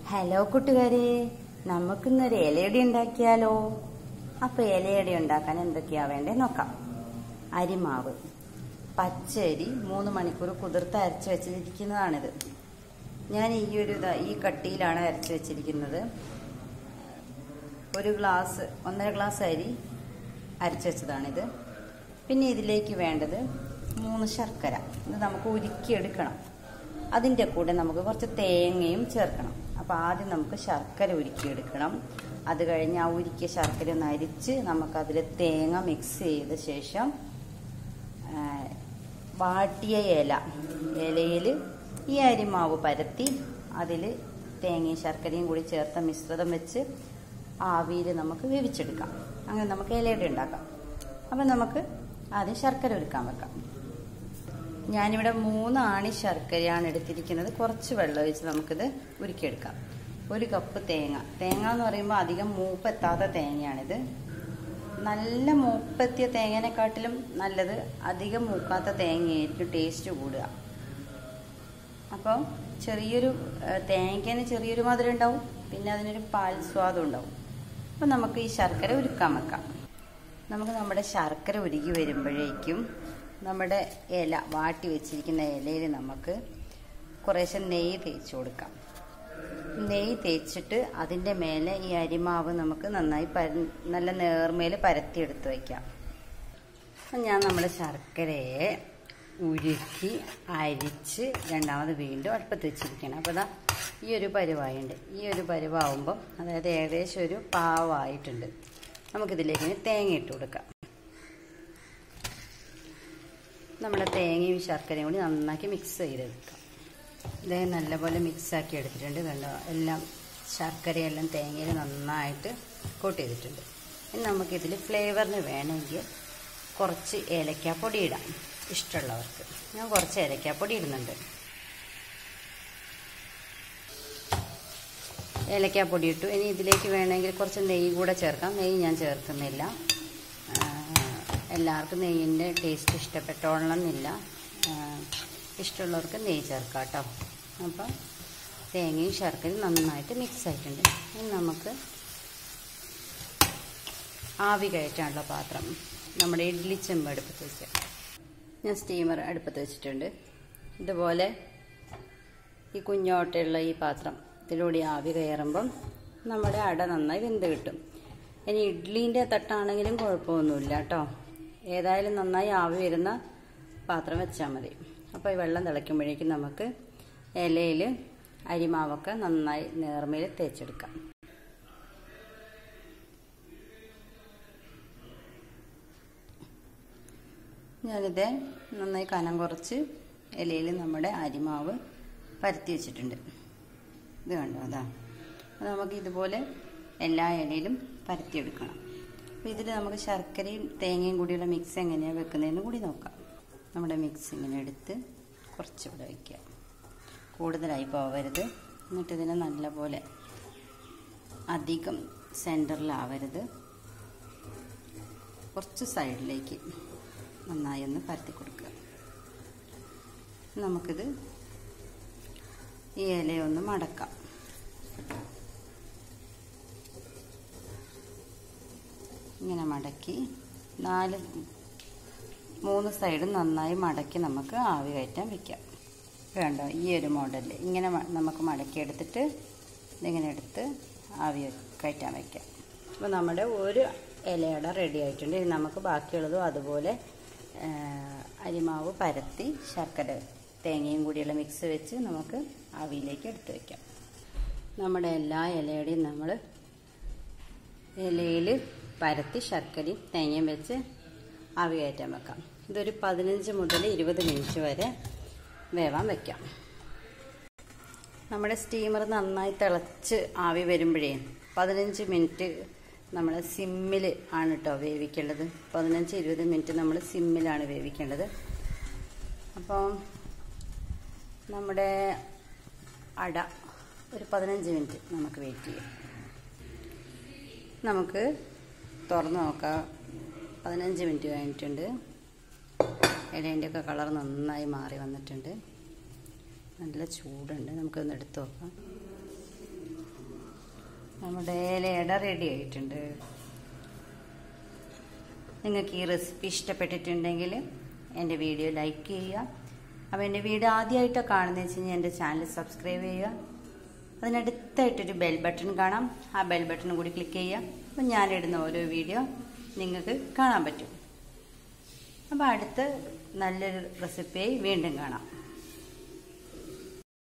hello കൂട്ടുകാരെ നമുക്കിന്നൊരു ഇലയടി ഉണ്ടാക്കിയാലോ അപ്പൊ ഇലയടി ഉണ്ടാക്കാൻ എന്തൊക്കെയാ വേണ്ടേ നോക്കാം അരിമാവ് പച്ചരി മൂന്ന് മണിക്കൂർ കുതിർത്ത് അരച്ച് വെച്ചിരിക്കുന്നതാണിത് ഞാൻ ഈ ഒരു ഇതാ ഈ കട്ടിയിലാണ് അരച്ച് വെച്ചിരിക്കുന്നത് ഒരു ഗ്ലാസ് ഒന്നര ഗ്ലാസ് അരി അരച്ച് വെച്ചതാണിത് പിന്നെ ഇതിലേക്ക് വേണ്ടത് മൂന്ന് ശർക്കര ഇത് നമുക്ക് ഉരുക്കിയെടുക്കണം അതിൻ്റെ കൂടെ നമുക്ക് കുറച്ച് തേങ്ങയും ചേർക്കണം അപ്പോൾ ആദ്യം നമുക്ക് ശർക്കര ഉരുക്കിയെടുക്കണം അത് കഴിഞ്ഞ് ആ ഉരുക്കിയ ശർക്കര ഒന്ന് അരിച്ച് നമുക്കതിൽ തേങ്ങ മിക്സ് ചെയ്ത ശേഷം ആ, വാട്ടിയ ഇല ഇലയിൽ ഈ അരിമാവ് പരത്തി അതിൽ തേങ്ങയും ശർക്കരയും കൂടി ചേർത്ത മിശ്രിതം വെച്ച് ആവിയിൽ നമുക്ക് വേവിച്ചെടുക്കാം അങ്ങനെ നമുക്ക് ഇലയുടെ ഉണ്ടാക്കാം അപ്പം നമുക്ക് ആദ്യം ശർക്കര ഒരുക്കാൻ വെക്കാം ഞാനിവിടെ മൂന്ന് ആണി ശർക്കരയാണ് എടുത്തിരിക്കുന്നത് കുറച്ച് വെള്ളം ഒഴിച്ച് നമുക്കിത് ഉരുക്കിയെടുക്കാം ഒരു കപ്പ് തേങ്ങ തേങ്ങ എന്ന് പറയുമ്പോൾ അധികം മൂപ്പെത്താത്ത തേങ്ങയാണിത് നല്ല മൂപ്പെത്തിയ തേങ്ങനെക്കാട്ടിലും നല്ലത് അധികം മൂക്കാത്ത തേങ്ങയായിരിക്കും ടേസ്റ്റ് കൂടുക അപ്പോൾ ചെറിയൊരു ഏഹ്, തേങ്ങയ്ക്കന് ചെറിയൊരു മധുരം ഉണ്ടാവും പിന്നെ അതിനൊരു പാൽ സ്വാദും ഉണ്ടാവും അപ്പം നമുക്ക് ഈ ശർക്കര ഉരുക്കാൻ വെക്കാം നമുക്ക് നമ്മുടെ ശർക്കര ഉരുകി വരുമ്പോഴേക്കും നമ്മുടെ ഇല വാട്ടി വെച്ചിരിക്കുന്ന ഇലയിൽ നമുക്ക് കുറേശ്ശെ നെയ്യ് തേച്ച് കൊടുക്കാം നെയ്യ് തേച്ചിട്ട് അതിൻ്റെ മേലെ ഈ അരിമാവ് നമുക്ക് നന്നായി പര നല്ല നേർമേൽ പരത്തിയെടുത്ത് വയ്ക്കാം അപ്പം ഞാൻ നമ്മുടെ ശർക്കരയെ ഉരുക്കി അരിച്ച് രണ്ടാമത് വീണ്ടും അടുപ്പത്ത് വെച്ചിരിക്കണം അപ്പോൾ ഇതാ ഈ ഒരു പരുവായുണ്ട് ഈ ഒരു പരുവാകുമ്പം അതായത് ഏകദേശം ഒരു പാവായിട്ടുണ്ട് നമുക്കിതിലേക്ക് ഇനി തേങ്ങ ഇട്ട് കൊടുക്കാം നമ്മുടെ തേങ്ങയും ശർക്കരയും കൂടി നന്നാക്കി മിക്സ് ചെയ്തെടുക്കാം ഇതേ നല്ലപോലെ മിക്സാക്കി എടുത്തിട്ടുണ്ട് കണ്ടോ എല്ലാം ശർക്കരയെല്ലാം തേങ്ങയിൽ നന്നായിട്ട് കോട്ട് ചെയ്തിട്ടുണ്ട് ഇനി നമുക്കിതിൽ ഫ്ലേവറിന് വേണമെങ്കിൽ കുറച്ച് ഏലക്കാപ്പൊടി ഇടാം ഇഷ്ടമുള്ളവർക്ക് ഞാൻ കുറച്ച് ഏലക്കാപ്പൊടി ഇടുന്നുണ്ട് ഏലക്കാപ്പൊടി ഇട്ടു ഇനി ഇതിലേക്ക് വേണമെങ്കിൽ കുറച്ച് നെയ്യ് കൂടെ ചേർക്കാം നെയ്യ് ഞാൻ ചേർക്കുന്നില്ല ആ, എല്ലാവർക്കും നെയ്യിൻ്റെ ടേസ്റ്റ് ഇഷ്ടപ്പെട്ടോളണമെന്നില്ല ആ, ഇഷ്ടമുള്ളവർക്ക് നെയ്യ് ചേർക്കാം കേട്ടോ അപ്പം തേങ്ങയും ശർക്കരയും നന്നായിട്ട് മിക്സ് ആയിട്ടുണ്ട് ഇനി നമുക്ക് ആവി കയറ്റാനുള്ള പാത്രം നമ്മുടെ ഇഡ്ഡലി ചെമ്പ് അടുപ്പത്ത് വെച്ച് ഞാൻ സ്റ്റീമർ അടുപ്പത്ത് വെച്ചിട്ടുണ്ട് ഇതുപോലെ ഈ കുഞ്ഞോട്ടയുള്ള ഈ പാത്രം ഇതിലൂടെ ആവി കയറുമ്പം നമ്മുടെ അട നന്നായി വെന്ത് കിട്ടും ഇനി ഇഡ്ഡലീൻ്റെ തട്ടാണെങ്കിലും കുഴപ്പമൊന്നുമില്ല കേട്ടോ ഏതായാലും നന്നായി ആവി വരുന്ന പാത്രം വെച്ചാൽ മതി അപ്പോൾ ഈ വെള്ളം തിളയ്ക്കുമ്പോഴേക്കും നമുക്ക് ഇലയിൽ അരിമാവൊക്കെ നന്നായി നേർമയിൽ തേച്ചെടുക്കാം ഞാനിത് നന്നായി കനം കുറച്ച് ഇലയിൽ നമ്മുടെ അരിമാവ് പരത്തി വെച്ചിട്ടുണ്ട് ഇത് കണ്ടോ അതാ അത് നമുക്ക് ഇതുപോലെ എല്ലാ ഇലയിലും പരത്തിയെടുക്കണം അപ്പോൾ ഇതിൽ നമുക്ക് ശർക്കരയും തേങ്ങയും കൂടിയുള്ള മിക്സ് എങ്ങനെയാണ് വെക്കുന്നതെന്ന് കൂടി നോക്കാം നമ്മുടെ മിക്സ് ഇങ്ങനെ എടുത്ത് കുറച്ച് ഇവിടെ വയ്ക്കുക കൂടുതലായി പോവരുത് എന്നിട്ട് ഇതിനെ നല്ലപോലെ അധികം സെൻറ്ററിലാവരുത് കുറച്ച് സൈഡിലേക്ക് നന്നായി ഒന്ന് പരത്തി കൊടുക്കുക നമുക്കിത് ഈ ഇലയൊന്ന് മടക്കാം ഇങ്ങനെ മടക്കി നാല് മൂന്ന് സൈഡും നന്നായി മടക്കി നമുക്ക് ആവി കയറ്റാൻ വെക്കാം വേണ്ട ഈ ഒരു മോഡലിൽ ഇങ്ങനെ മ- നമുക്ക് മടക്കി എടുത്തിട്ട് ഇതിങ്ങനെ എടുത്ത് ആവി കയറ്റാൻ വെക്കാം അപ്പോൾ നമ്മുടെ ഒരു ഇലയട റെഡി ആയിട്ടുണ്ട് ഇനി നമുക്ക് ബാക്കിയുള്ളതും അതുപോലെ ആ, അരിമാവ് പരത്തി ശർക്കര തേങ്ങയും കൂടിയുള്ള മിക്സ് വെച്ച് നമുക്ക് ആവിയിലേക്ക് എടുത്ത് വെക്കാം നമ്മുടെ എല്ലാ ഇലയുടെയും നമ്മൾ ഇലയിൽ പരത്തി ശർക്കരയും തേങ്ങയും വെച്ച് ആവി കയറ്റാൻ വെക്കാം ഇതൊരു പതിനഞ്ച് മുതൽ ഇരുപത് മിനിറ്റ് വരെ വേവാൻ വെക്കാം നമ്മുടെ സ്റ്റീമർ നന്നായി തിളച്ച് ആവി വരുമ്പോഴേ പതിനഞ്ച് മിനിറ്റ് നമ്മൾ സിമ്മിൽ ആണ് കേട്ടോ വേവിക്കേണ്ടത് പതിനഞ്ച് ഇരുപത് മിനിറ്റ് നമ്മൾ സിമ്മിലാണ് വേവിക്കേണ്ടത് അപ്പോൾ നമ്മുടെ അട ഒരു പതിനഞ്ച് മിനിറ്റ് നമുക്ക് വെയിറ്റ് ചെയ്യാം നമുക്ക് തുറന്ന് നോക്കാം പതിനഞ്ച് മിനിറ്റ് കഴിഞ്ഞിട്ടുണ്ട് ഇലേൻ്റെ ഒക്കെ കളർ നന്നായി മാറി വന്നിട്ടുണ്ട് നല്ല ചൂടുണ്ട് നമുക്കൊന്ന് എടുത്ത് നോക്കാം നമ്മുടെ ഇലയട റെഡി ആയിട്ടുണ്ട് നിങ്ങൾക്ക് ഈ റെസിപ്പി ഇഷ്ടപ്പെട്ടിട്ടുണ്ടെങ്കിൽ എൻ്റെ വീഡിയോ ലൈക്ക് ചെയ്യുക അപ്പോൾ എൻ്റെ വീഡിയോ ആദ്യമായിട്ടോ കാണുന്നത് വെച്ച് കഴിഞ്ഞാൽ എൻ്റെ ചാനൽ സബ്സ്ക്രൈബ് ചെയ്യുക അതിനടുത്തായിട്ടൊരു ബെൽ ബട്ടൺ കാണാം ആ ബെൽ ബട്ടൺ കൂടി ക്ലിക്ക് ചെയ്യുക അപ്പം ഞാനിടുന്ന ഓരോ വീഡിയോ നിങ്ങൾക്ക് കാണാൻ പറ്റും അപ്പോൾ അടുത്ത നല്ലൊരു റെസിപ്പിയായി വീണ്ടും കാണാം